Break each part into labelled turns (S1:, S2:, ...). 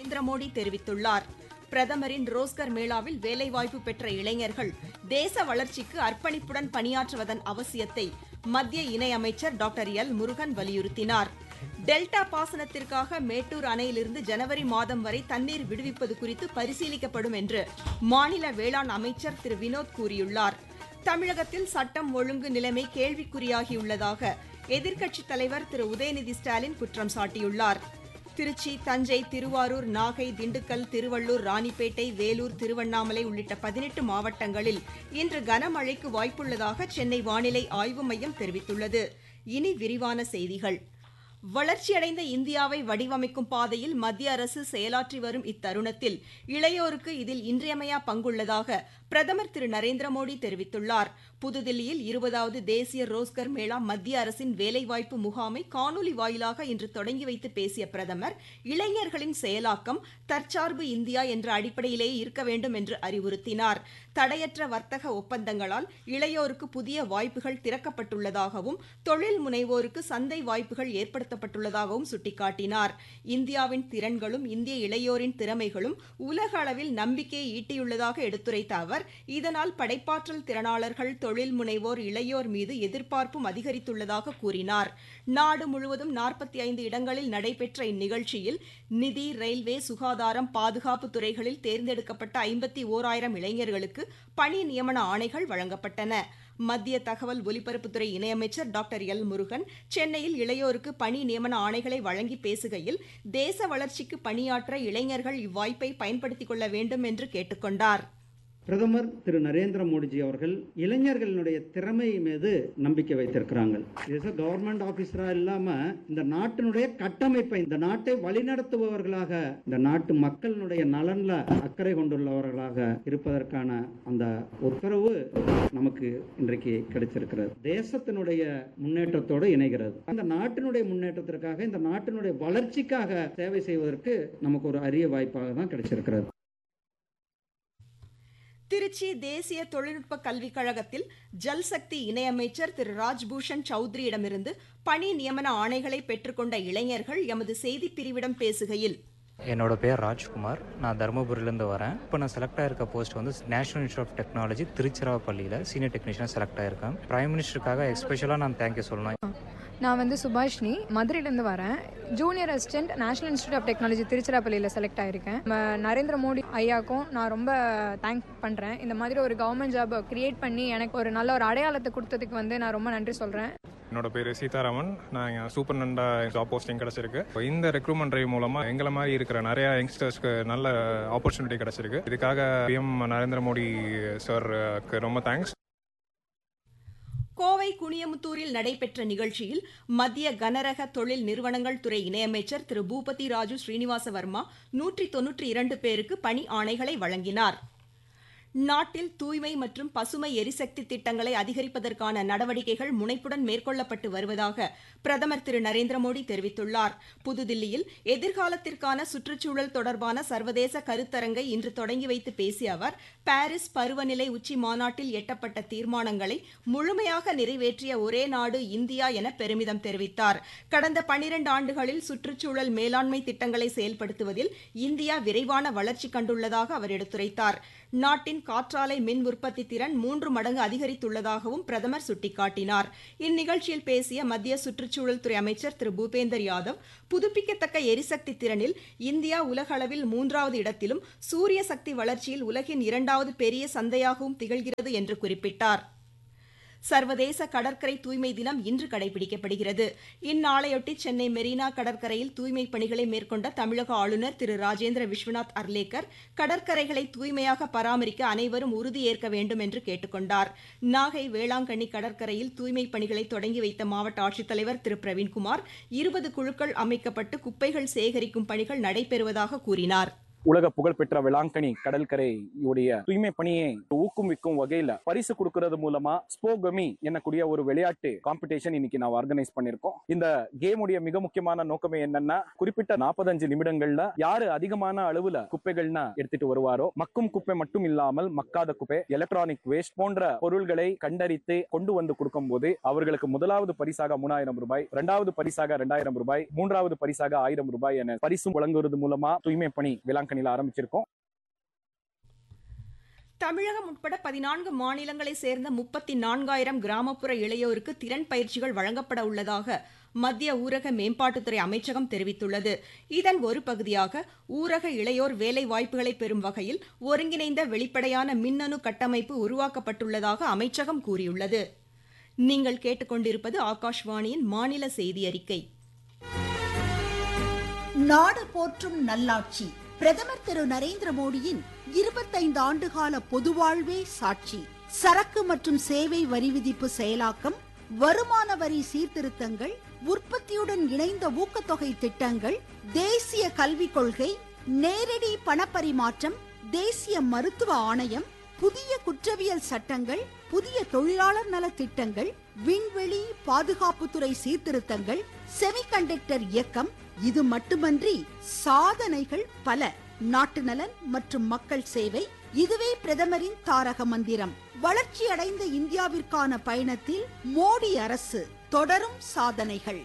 S1: நரேந்திர மோடி தெரிவித்துள்ளார் பிரதமரின் ரோஸ்கர் மேளாவில் வேலைவாய்ப்பு பெற்ற இளைஞர்கள் தேச வளர்ச்சிக்கு அர்ப்பணிப்புடன் பணியாற்றுவதன் அவசியத்தை மத்திய இணையமைச்சர் டாக்டர் எல் முருகன் வலியுறுத்தினார் டெல்டா பாசனத்திற்காக மேட்டூர் அணையிலிருந்து ஜனவரி மாதம் வரை தண்ணீர் விடுவிப்பது குறித்து பரிசீலிக்கப்படும் என்று மாநில வேளாண் அமைச்சர் திரு வினோத் கூறியுள்ளார் தமிழகத்தில் சட்டம் ஒழுங்கு நிலைமை கேள்விக்குறியாகியுள்ளதாக எதிர்க்கட்சித் தலைவர் திரு உதயநிதி ஸ்டாலின் குற்றம் சாட்டியுள்ளார் திருச்சி தஞ்சை திருவாரூர் நாகை திண்டுக்கல் திருவள்ளூர் ராணிப்பேட்டை வேலூர் திருவண்ணாமலை உள்ளிட்ட பதினெட்டு மாவட்டங்களில் இன்று கனமழைக்கு வாய்ப்புள்ளதாக சென்னை வானிலை ஆய்வு மையம் தெரிவித்துள்ளது இனி விரிவான செய்திகள் வளர்ச்சியடைந்த இந்தியாவை வடிவமைக்கும் பாதையில் மத்திய அரசு செயலாற்றி வரும் இத்தருணத்தில் இளையோருக்கு இதில் இன்றியமையா பங்குள்ளதாக பிரதமர் திரு நரேந்திர மோடி தெரிவித்துள்ளார் புதுதில்லியில் இருபதாவது தேசிய ரோஸ்கர் மேளா மத்திய அரசின் வேலைவாய்ப்பு முகாமை காணொலி வாயிலாக இன்று தொடங்கி வைத்து பேசிய பிரதமர் இளைஞர்களின் செயலாக்கம் தற்சார்பு இந்தியா என்ற அடிப்படையிலேயே இருக்க வேண்டும் என்று அறிவுறுத்தினார் தடையற்ற வர்த்தக ஒப்பந்தங்களால் இளையோருக்கு புதிய வாய்ப்புகள் திறக்கப்பட்டுள்ளதாகவும் தொழில் முனைவோருக்கு சந்தை வாய்ப்புகள் ஏற்படுத்தப்பட்டுள்ளதாகவும் சுட்டிக்காட்டினார் இந்தியாவின் திறன்களும் இந்திய இளையோரின் திறமைகளும் உலக அளவில் நம்பிக்கையை ஈட்டியுள்ளதாக எடுத்துரைத்த அவர் இதனால் படைப்பாற்றல் திறனாளர்கள் தொழில் முனைவோர் இளையோர் மீது எதிர்பார்ப்பும் அதிகரித்துள்ளதாக கூறினார் நாடு முழுவதும் நாற்பத்தி ஐந்து இடங்களில் நடைபெற்ற இந்நிகழ்ச்சியில் நிதி ரயில்வே சுகாதாரம் பாதுகாப்பு துறைகளில் தேர்ந்தெடுக்கப்பட்ட ஐம்பத்தி ஓராயிரம் இளைஞர்களுக்கு பணி நியமன ஆணைகள் வழங்கப்பட்டன மத்திய தகவல் ஒலிபரப்புத்துறை இணையமைச்சர் டாக்டர் எல் முருகன் சென்னையில் இளையோருக்கு பணி நியமன ஆணைகளை வழங்கி பேசுகையில் தேச வளர்ச்சிக்கு பணியாற்ற இளைஞர்கள் இவ்வாய்ப்பை பயன்படுத்திக் கொள்ள வேண்டும் என்று கேட்டுக்கொண்டார்
S2: பிரதமர் திரு நரேந்திர மோடிஜி அவர்கள் இளைஞர்களுடைய திறமை மீது நம்பிக்கை வைத்திருக்கிறாங்க இது கவர்மெண்ட் ஆபீசரா இல்லாம இந்த நாட்டினுடைய கட்டமைப்பை இந்த நாட்டை வழிநடத்துபவர்களாக இந்த நாட்டு மக்களினுடைய நலன்ல அக்கறை கொண்டுள்ளவர்களாக இருப்பதற்கான அந்த உத்தரவு நமக்கு இன்றைக்கு கிடைச்சிருக்கிறது தேசத்தினுடைய முன்னேற்றத்தோடு இணைகிறது அந்த நாட்டினுடைய முன்னேற்றத்திற்காக இந்த நாட்டினுடைய வளர்ச்சிக்காக சேவை செய்வதற்கு நமக்கு ஒரு அரிய வாய்ப்பாக தான் கிடைச்சிருக்கிறது
S1: திருச்சி தேசிய தொழில்நுட்ப கல்விக் கழகத்தில் ஜல்சக்தி இணையமைச்சர் திரு ராஜ்பூஷன் சௌத்ரியிடமிருந்து பணி நியமன ஆணைகளை பெற்றுக்கொண்ட இளைஞர்கள் எமது செய்திப் பிரிவிடம் பேசுகையில்
S3: என்னோட பேர் ராஜ்குமார் நான் தருமபுரியிலேருந்து வரேன் இப்போ நான் செலக்ட் ஆயிருக்க போஸ்ட் வந்து நேஷனல் இன்ஸ்டியூட் ஆஃப் டெக்னாலஜி திருச்சிராப்பள்ளியில் சீனியர் டெக்னீஷியனாக செலக்ட் ஆயிருக்கேன் பிரைம் மினிஸ்டருக்காக எஸ்பெஷலாக நான் தேங்க்யூ சொல்லணும்
S4: நான் வந்து சுபாஷினி மதுரையிலேருந்து வரேன் junior assistant national institute of technology திருச்சிராப்பள்ளியில் செலக்ட் ஆயிருக்கேன் நம்ம நரேந்திர மோடி ஐயாக்கும் நான் ரொம்ப தேங்க் பண்ணுறேன் இந்த மாதிரி ஒரு கவர்மெண்ட் ஜாப் கிரியேட் பண்ணி எனக்கு ஒரு நல்ல ஒரு அடையாளத்தை கொடுத்ததுக்கு வந்து நான் ரொம்ப நன்றி சொல்கிறேன்
S5: என்னோட பேர் சீதாராமன் நான் இங்கே சூப்பர் நண்டா ஜாப் போஸ்டிங் கிடச்சிருக்கு இந்த ரெக்ரூட்மெண்ட் ட்ரைவ் மூலமாக எங்களை மாதிரி இருக்கிற நிறைய யங்ஸ்டர்ஸ்க்கு நல்ல ஆப்பர்ச்சுனிட்டி கிடச்சிருக்கு இதுக்காக பிஎம் நரேந்திர மோடி சாருக்கு ரொம்ப தேங்க்ஸ்
S1: கோவை குனியமுத்தூரில் நடைபெற்ற நிகழ்ச்சியில் மத்திய கனரக தொழில் நிறுவனங்கள் துறை இணையமைச்சர் திரு பூபதி ராஜு ஸ்ரீனிவாச வர்மா நூற்றி தொன்னூற்றி இரண்டு பேருக்கு பணி ஆணைகளை வழங்கினார் நாட்டில் தூய்மை மற்றும் பசுமை எரிசக்தி திட்டங்களை அதிகரிப்பதற்கான நடவடிக்கைகள் முனைப்புடன் மேற்கொள்ளப்பட்டு வருவதாக பிரதமர் திரு நரேந்திர மோடி தெரிவித்துள்ளார் புதுதில்லியில் எதிர்காலத்திற்கான சுற்றுச்சூழல் தொடர்பான சர்வதேச கருத்தரங்கை இன்று தொடங்கி வைத்து பேசிய அவர் பாரிஸ் பருவநிலை உச்சி மாநாட்டில் எட்டப்பட்ட தீர்மானங்களை முழுமையாக நிறைவேற்றிய ஒரே நாடு இந்தியா என பெருமிதம் தெரிவித்தார் கடந்த பனிரண்டு ஆண்டுகளில் சுற்றுச்சூழல் மேலாண்மை திட்டங்களை செயல்படுத்துவதில் இந்தியா விரைவான வளர்ச்சி கண்டுள்ளதாக அவர் எடுத்துரைத்தார் நாட்டின் காற்றாலை மின் உற்பத்தி திறன் மூன்று மடங்கு அதிகரித்துள்ளதாகவும் பிரதமர் சுட்டிக்காட்டினார் இந்நிகழ்ச்சியில் பேசிய மத்திய சுற்றுச்சூழல் துறை அமைச்சர் திரு பூபேந்தர் யாதவ் புதுப்பிக்கத்தக்க எரிசக்தி திறனில் இந்தியா உலகளவில் மூன்றாவது இடத்திலும் சூரிய சக்தி வளர்ச்சியில் உலகின் இரண்டாவது பெரிய சந்தையாகவும் திகழ்கிறது என்று குறிப்பிட்டார் சர்வதேச கடற்கரை தூய்மை தினம் இன்று கடைபிடிக்கப்படுகிறது இந்நாளையொட்டி சென்னை மெரினா கடற்கரையில் தூய்மை பணிகளை மேற்கொண்ட தமிழக ஆளுநர் திரு ராஜேந்திர விஸ்வநாத் அர்லேக்கர் கடற்கரைகளை தூய்மையாக பராமரிக்க அனைவரும் உறுதியேற்க வேண்டும் என்று கேட்டுக்கொண்டார் நாகை வேளாங்கண்ணி கடற்கரையில் தூய்மை பணிகளை தொடங்கி வைத்த மாவட்ட ஆட்சித்தலைவர் திரு பிரவீன்குமார் இருபது குழுக்கள் அமைக்கப்பட்டு குப்பைகள் சேகரிக்கும் பணிகள் நடைபெறுவதாக கூறினார்
S6: உலக புகழ்பெற்ற வேளாங்கண்ணி கடற்கரையுடைய தூய்மை பணியை ஊக்குவிக்கும் வகையில பரிசு கொடுக்கறது மூலமா ஸ்போகமி என்னக்கூடிய ஒரு விளையாட்டு காம்படிஷன் இன்னைக்கு நான் ஆர்கனைஸ் பண்ணிருக்கோம் இந்த கேமுடைய மிக முக்கியமான நோக்கமே என்னன்னா குறிப்பிட்ட நாற்பத்தஞ்சு நிமிடங்கள்ல யாரு அதிகமான அளவுல குப்பைகள்னா எடுத்துட்டு வருவாரோ மக்கும் குப்பை மட்டும் இல்லாமல் மக்காத குப்பை எலக்ட்ரானிக் வேஸ்ட் போன்ற பொருள்களை கண்டறித்து கொண்டு வந்து கொடுக்கும் போது அவர்களுக்கு முதலாவது பரிசாக மூணாயிரம் ரூபாய் இரண்டாவது பரிசாக இரண்டாயிரம் ரூபாய் மூன்றாவது பரிசாக ஆயிரம் ரூபாய் என பரிசு வழங்குவது மூலமா தூய்மை பணி வேளாங்கண்ணியில் ஆரம்பிச்சிருக்கோம்
S1: தமிழகம் உட்பட பதினான்கு மாநிலங்களை சேர்ந்த முப்பத்தி நான்காயிரம் கிராமப்புற இளையோருக்கு திறன் பயிற்சிகள் வழங்கப்பட உள்ளதாக மத்திய ஊரக மேம்பாட்டுத்துறை அமைச்சகம் தெரிவித்துள்ளது இதன் ஒரு பகுதியாக ஊரக இளையோர் வேலை வாய்ப்புகளை பெறும் வகையில் ஒருங்கிணைந்த வெளிப்படையான மின்னணு கட்டமைப்பு உருவாக்கப்பட்டுள்ளதாக அமைச்சகம் கூறியுள்ளது நீங்கள் கேட்டுக்கொண்டிருப்பது ஆகாஷ்வாணியின் மாநில செய்தி அறிக்கை
S7: நாடு போற்றும் நல்லாட்சி பிரதமர் திரு நரேந்திர மோடியின் இருபத்தைந்து ஆண்டுகால பொதுவாழ்வே சாட்சி சரக்கு மற்றும் சேவை வரி விதிப்பு செயலாக்கம் வருமான வரி சீர்திருத்தங்கள் உற்பத்தியுடன் இணைந்த ஊக்கத்தொகை திட்டங்கள் தேசிய கல்விக் கொள்கை நேரடி பணப்பரிமாற்றம் தேசிய மருத்துவ ஆணையம் புதிய குற்றவியல் சட்டங்கள் புதிய தொழிலாளர் நல திட்டங்கள் விண்வெளி பாதுகாப்புத்துறை சீர்திருத்தங்கள் செமிகண்டக்டர் இயக்கம் இது மட்டுமன்றி சாதனைகள் பல நாட்டு நலன் மற்றும் மக்கள் சேவை இதுவே பிரதமரின் தாரக மந்திரம் வளர்ச்சி அடைந்த இந்தியாவிற்கான பயணத்தில் மோடி அரசு தொடரும் சாதனைகள்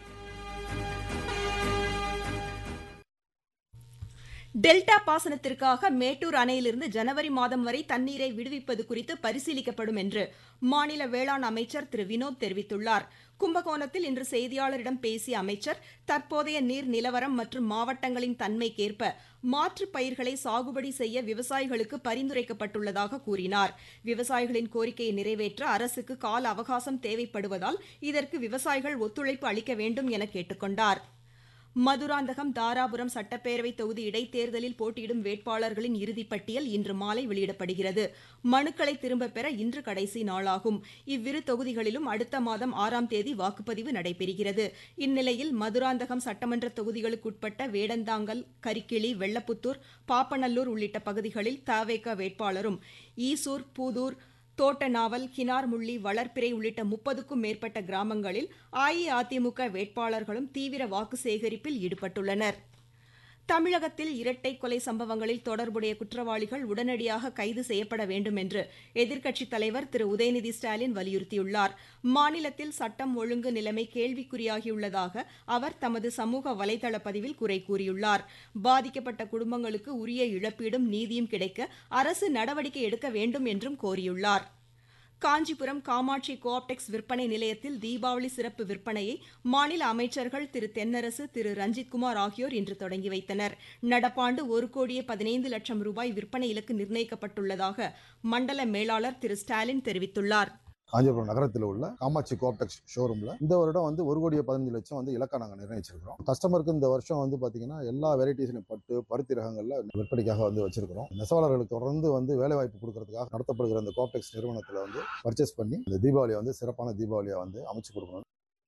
S1: டெல்டா பாசனத்திற்காக மேட்டூர் அணையிலிருந்து ஜனவரி மாதம் வரை தண்ணீரை விடுவிப்பது குறித்து பரிசீலிக்கப்படும் என்று மாநில வேளாண் அமைச்சர் திரு வினோத் தெரிவித்துள்ளார் கும்பகோணத்தில் இன்று செய்தியாளரிடம் பேசிய அமைச்சர் தற்போதைய நீர் நிலவரம் மற்றும் மாவட்டங்களின் தன்மைக்கேற்ப மாற்று பயிர்களை சாகுபடி செய்ய விவசாயிகளுக்கு பரிந்துரைக்கப்பட்டுள்ளதாக கூறினார் விவசாயிகளின் கோரிக்கையை நிறைவேற்ற அரசுக்கு கால அவகாசம் தேவைப்படுவதால் இதற்கு விவசாயிகள் ஒத்துழைப்பு அளிக்க வேண்டும் என கேட்டுக்கொண்டார் மதுராந்தகம் தாராபுரம் சட்டப்பேரவை தொகுதி இடைத்தேர்தலில் போட்டியிடும் வேட்பாளர்களின் இறுதிப் பட்டியல் இன்று மாலை வெளியிடப்படுகிறது மனுக்களை திரும்பப் பெற இன்று கடைசி நாளாகும் இவ்விரு தொகுதிகளிலும் அடுத்த மாதம் ஆறாம் தேதி வாக்குப்பதிவு நடைபெறுகிறது இந்நிலையில் மதுராந்தகம் சட்டமன்ற தொகுதிகளுக்குட்பட்ட வேடந்தாங்கல் கரிக்கிளி வெள்ளப்புத்தூர் பாப்பநல்லூர் உள்ளிட்ட பகுதிகளில் தவேக வேட்பாளரும் ஈசூர் பூதூர் தோட்டநாவல் கினார்முள்ளி வளர்ப்பிறை உள்ளிட்ட முப்பதுக்கும் மேற்பட்ட கிராமங்களில் அஇஅதிமுக வேட்பாளர்களும் தீவிர வாக்கு சேகரிப்பில் ஈடுபட்டுள்ளனர் தமிழகத்தில் இரட்டை கொலை சம்பவங்களில் தொடர்புடைய குற்றவாளிகள் உடனடியாக கைது செய்யப்பட வேண்டும் என்று எதிர்க்கட்சித் தலைவர் திரு உதயநிதி ஸ்டாலின் வலியுறுத்தியுள்ளார் மாநிலத்தில் சட்டம் ஒழுங்கு நிலைமை கேள்விக்குறியாகியுள்ளதாக அவர் தமது சமூக வலைதள பதிவில் குறை கூறியுள்ளார் பாதிக்கப்பட்ட குடும்பங்களுக்கு உரிய இழப்பீடும் நீதியும் கிடைக்க அரசு நடவடிக்கை எடுக்க வேண்டும் என்றும் கோரியுள்ளார் காஞ்சிபுரம் காமாட்சி கோஆப்டெக்ஸ் விற்பனை நிலையத்தில் தீபாவளி சிறப்பு விற்பனையை மாநில அமைச்சர்கள் திரு தென்னரசு திரு ரஞ்சித்குமார் ஆகியோர் இன்று தொடங்கி வைத்தனர் நடப்பாண்டு ஒரு கோடியே பதினைந்து லட்சம் ரூபாய் விற்பனை இலக்கு நிர்ணயிக்கப்பட்டுள்ளதாக மண்டல மேலாளர் திரு ஸ்டாலின் தெரிவித்துள்ளார்
S8: காஞ்சிபுரம் நகரத்தில் உள்ள காமாட்சி கோப்டெக்ஸ் ஷோரூம்ல இந்த வருடம் வந்து ஒரு கோடியே பதினஞ்சு லட்சம் வந்து இலக்கா நாங்கள் நிர்ணயிச்சிருக்கிறோம் கஸ்டமருக்கு இந்த வருஷம் வந்து பாத்தீங்கன்னா எல்லா வெரைட்டிஸ்லையும் பட்டு பருத்தி ரகங்கள்ல விற்பனைக்காக வந்து வச்சிருக்கிறோம் நெசவாளர்களுக்கு தொடர்ந்து வந்து வேலை வாய்ப்பு கொடுக்கறதுக்காக நடத்தப்படுகிற இந்த கோப்டெக்ஸ் நிறுவனத்தில் வந்து பர்ச்சேஸ் பண்ணி இந்த தீபாவளியை வந்து சிறப்பான தீபாவளியை வந்து அமைச்சு கொடுக்கணும்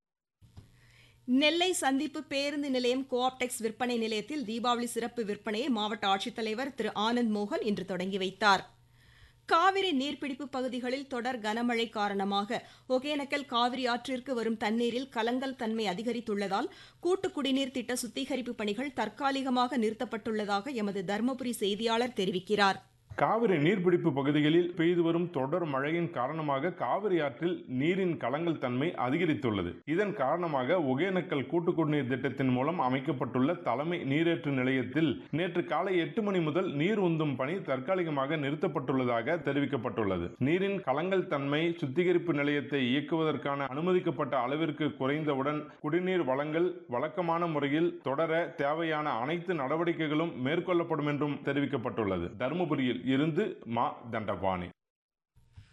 S1: நெல்லை சந்திப்பு பேருந்து நிலையம் கோஆப்டெக்ஸ் விற்பனை நிலையத்தில் தீபாவளி சிறப்பு விற்பனையை மாவட்ட ஆட்சித்தலைவர் திரு ஆனந்த் மோகன் இன்று தொடங்கி வைத்தார் காவிரி நீர்பிடிப்பு பகுதிகளில் தொடர் கனமழை காரணமாக ஒகேனக்கல் காவிரி ஆற்றிற்கு வரும் தண்ணீரில் கலங்கல் தன்மை அதிகரித்துள்ளதால் கூட்டு குடிநீர் திட்ட சுத்திகரிப்பு பணிகள் தற்காலிகமாக நிறுத்தப்பட்டுள்ளதாக எமது தருமபுரி செய்தியாளர் தெரிவிக்கிறார்
S9: காவிரி நீர்பிடிப்பு பகுதிகளில் பெய்து வரும் தொடர் மழையின் காரணமாக காவிரி ஆற்றில் நீரின் கலங்கல் தன்மை அதிகரித்துள்ளது இதன் காரணமாக ஒகேனக்கல் கூட்டு குடிநீர் திட்டத்தின் மூலம் அமைக்கப்பட்டுள்ள தலைமை நீரேற்று நிலையத்தில் நேற்று காலை எட்டு மணி முதல் நீர் உந்தும் பணி தற்காலிகமாக நிறுத்தப்பட்டுள்ளதாக தெரிவிக்கப்பட்டுள்ளது நீரின் கலங்கல் தன்மை சுத்திகரிப்பு நிலையத்தை இயக்குவதற்கான அனுமதிக்கப்பட்ட அளவிற்கு குறைந்தவுடன் குடிநீர் வழங்கல் வழக்கமான முறையில் தொடர தேவையான அனைத்து நடவடிக்கைகளும் மேற்கொள்ளப்படும் என்றும் தெரிவிக்கப்பட்டுள்ளது தருமபுரியில் இருந்து மா தண்டபாணி